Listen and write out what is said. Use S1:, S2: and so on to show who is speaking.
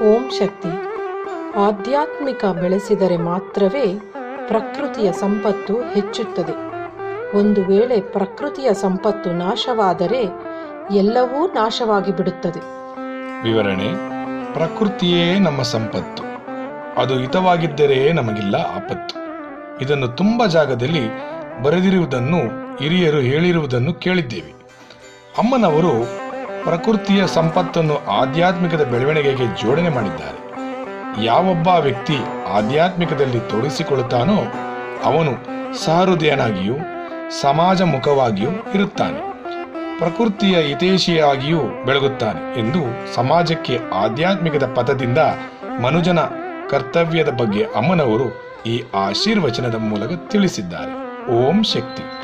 S1: ಓಂ ಶಕ್ತಿ ಆಧ್ಯಾತ್ಮಿಕ ಬೆಳೆಸಿದರೆ ಮಾತ್ರವೇ ಪ್ರಕೃತಿಯ ಸಂಪತ್ತು ಹೆಚ್ಚುತ್ತದೆ ಒಂದು ವೇಳೆ ಪ್ರಕೃತಿಯ ಸಂಪತ್ತು ನಾಶವಾದರೆ ಎಲ್ಲವೂ ನಾಶವಾಗಿ ಬಿಡುತ್ತದೆ
S2: ವಿವರಣೆ ಪ್ರಕೃತಿಯೇ ನಮ್ಮ ಸಂಪತ್ತು ಅದು ಹಿತವಾಗಿದ್ದರೆ ನಮಗಿಲ್ಲ ಆಪತ್ತು ಇದನ್ನು ತುಂಬ ಜಾಗದಲ್ಲಿ ಬರೆದಿರುವುದನ್ನು ಹಿರಿಯರು ಹೇಳಿರುವುದನ್ನು ಕೇಳಿದ್ದೇವೆ ಅಮ್ಮನವರು ಪ್ರಕೃತಿಯ ಸಂಪತ್ತನ್ನು ಆಧ್ಯಾತ್ಮಿಕದ ಬೆಳವಣಿಗೆಗೆ ಜೋಡಣೆ ಮಾಡಿದ್ದಾರೆ ಯಾವೊಬ್ಬ ವ್ಯಕ್ತಿ ಆಧ್ಯಾತ್ಮಿಕದಲ್ಲಿ ತೊಡಗಿಸಿಕೊಳ್ಳುತ್ತಾನೋ ಅವನು ಸಹೃದಯನಾಗಿಯೂ ಸಮಾಜಮುಖವಾಗಿಯೂ ಇರುತ್ತಾನೆ ಪ್ರಕೃತಿಯ ಹಿತೈಷಿಯಾಗಿಯೂ ಬೆಳಗುತ್ತಾನೆ ಎಂದು ಸಮಾಜಕ್ಕೆ ಆಧ್ಯಾತ್ಮಿಕದ ಪಥದಿಂದ ಮನುಜನ ಕರ್ತವ್ಯದ ಬಗ್ಗೆ ಅಮ್ಮನವರು ಈ ಆಶೀರ್ವಚನದ ಮೂಲಕ ತಿಳಿಸಿದ್ದಾರೆ ಓಂ ಶಕ್ತಿ